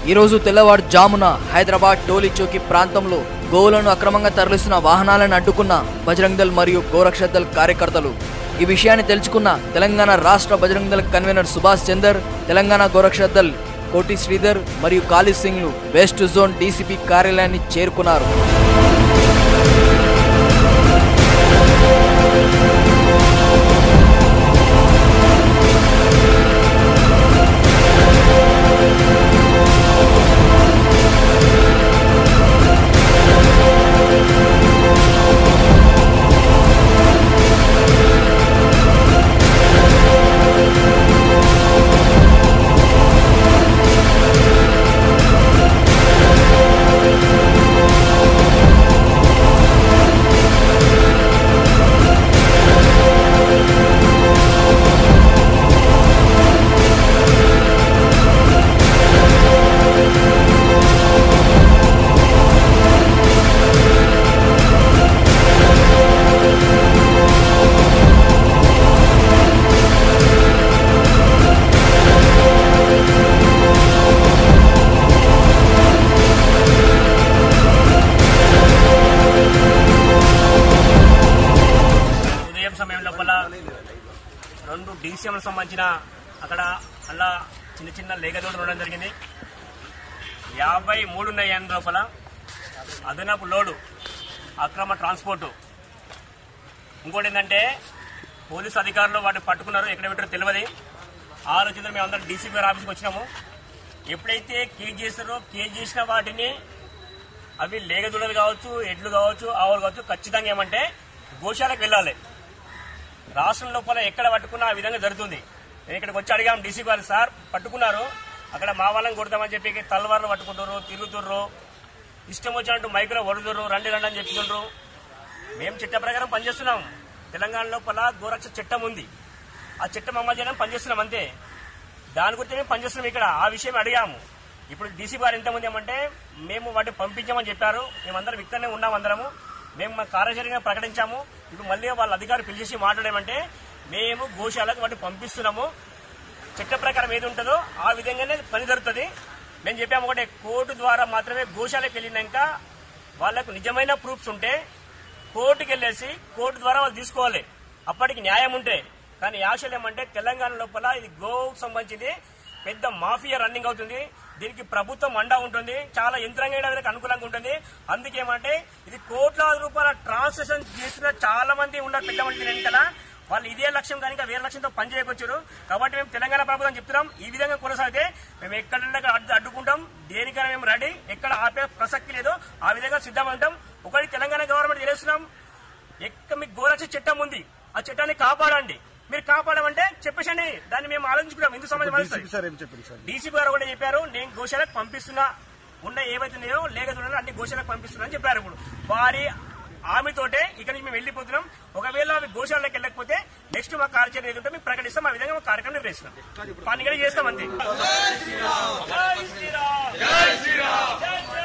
ఈరోజు తెల్లవారుజామున హైదరాబాద్ టోలీ చౌకీ ప్రాంతంలో గోవులను అక్రమంగా తరలిస్తున్న వాహనాలను అడ్డుకున్న బజరంగ్ దళ్ మరియు గోరక్ష దళ్ కార్యకర్తలు ఈ విషయాన్ని తెలుసుకున్న తెలంగాణ రాష్ట్ర బజరంగ్ దళ్ కన్వీనర్ సుభాష్ చందర్ తెలంగాణ గోరక్ష దళ్ కోటి శ్రీధర్ మరియు కాళీ సింగ్లు వెస్ట్ జోన్ డీసీపీ కార్యాలయాన్ని చేరుకున్నారు ఉదయం సమయం లోపల రెండు డీసీఎం సంబంధించిన అక్కడ అలా చిన్న చిన్న లేఖదోడు ఉండడం జరిగింది యాభై మూడున్నర ఎన్ లోపల అదనపు లోడు అక్రమ ట్రాన్స్పోర్టు ఇంకోటి ఏంటంటే పోలీసు అధికారులు వాటిని పట్టుకున్నారు ఎక్కడ పెట్టారో తెలియదు ఆ రోజు మేము అందరం డీసీపీ గారి ఆఫీస్కి వచ్చినాము ఎప్పుడైతే కేజ్ చేస్తారో కేజ్ చేసిన వాటిని అవి లేగదుడలు కావచ్చు ఎడ్లు కావచ్చు ఆవులు కావచ్చు ఖచ్చితంగా ఏమంటే గోశాలకు వెళ్ళాలి రాష్ట్రం లోపల ఎక్కడ పట్టుకున్నా ఆ విధంగా జరుగుతుంది నేను ఇక్కడికి వచ్చి అడిగాం డీసీ గారు సార్ పట్టుకున్నారు అక్కడ మా వాళ్ళని కొడతామని చెప్పి తలవార్లు పట్టుకుంటారు తిరుగుతుర్రు ఇష్టం వచ్చినట్టు మైకులో వడుతుర్రు రండి రండి అని చెప్తుండ్రు మేము చట్ట ప్రకారం పనిచేస్తున్నాం తెలంగాణ లోపల గోరక్ష చట్టం ఉంది ఆ చట్టం అమలు చేయడం పనిచేస్తున్నాం అంతే దాని గురించి మేము పనిచేస్తున్నాం ఇక్కడ ఆ విషయం అడిగాము ఇప్పుడు డీసీ గారు ఎంతమంది ఏమంటే మేము వాటిని పంపించామని చెప్పారు మేమందరం ఇక్కడనే ఉన్నాం అందరము మేము మా కార్యాచరణగా ప్రకటించాము ఇప్పుడు మళ్ళీ వాళ్ళ అధికారులు పిలిచేసి మాట్లాడేమంటే మేము గోశాలకు వాటిని పంపిస్తున్నాము చట్ట ప్రకారం ఏది ఉంటుందో ఆ విధంగానే పని జరుగుతుంది మేము చెప్పాము ఒకటే కోర్టు ద్వారా మాత్రమే గోశాలకు వెళ్ళినాక వాళ్ళకు నిజమైన ప్రూఫ్స్ ఉంటే కోర్టుకి వెళ్ళేసి కోర్టు ద్వారా వాళ్ళు తీసుకోవాలి అప్పటికి న్యాయం ఉంటే కానీ యాక్చువల్ ఏమంటే తెలంగాణ లోపల ఇది గోవుకు సంబంధించింది పెద్ద మాఫియా రన్నింగ్ అవుతుంది దీనికి ప్రభుత్వం అండా ఉంటుంది చాలా యంత్రాంగం వీళ్ళకి అనుకూలంగా ఉంటుంది అందుకేమంటే ఇది కోట్లాది రూపాయల ట్రాన్సాక్షన్ చేసిన చాలా మంది ఉన్నారు పెద్ద మంది వెనకాల వాళ్ళు ఇదే లక్ష్యం కనుక వేరే లక్ష్యంతో పనిచేయకొచ్చారు కాబట్టి మేము తెలంగాణ ప్రభుత్వం చెప్తున్నాం ఈ విధంగా కొనసాగితే మేము ఎక్కడంటే అక్కడ అడ్డు- అడ్డుకుంటాం దేనికైనా మేము రెడీ ఎక్కడ ఆపే ప్రసక్తి లేదు ఆ విధంగా సిద్ధంగా ఉంటాం ఒకటి తెలంగాణ గవర్నమెంట్ తెలుస్తున్నాం ఎక్క మీకు గోరక్ష చట్టం ఉంది ఆ చట్టాన్ని కాపాడండి మీరు కాపాడమంటే చెప్పేసండి దాన్ని మేము ఆలోచించుకుంటాం హిందూ సమాజం ఆలోచిస్తుంది సార్ ఏం చెప్పింది సార్ డీసీ గారు కూడా చెప్పారు నేను గోశాలకు పంపిస్తున్నా ఉన్న ఏవైతే ఉన్నాయో లేకపోతే అన్ని గోశాలకు పంపిస్తున్నా అని చెప్పారు ఇప్పుడు వారి ఆమెతోటే ఇక్కడ నుంచి మేము వెళ్ళిపోతున్నాం ఒకవేళ అవి గోశాలకు వెళ్ళకపోతే నెక్స్ట్ మా కార్యాచరణ ఏది ఉంటే మేము ప్రకటిస్తాం ఆ విధంగా మా కార్యక్రమం నిర్వహిస్తాం పని కూడా చేస్తాం అంతే జై శ్రీరామ్ జై శ్రీరామ్ జై శ్రీరామ్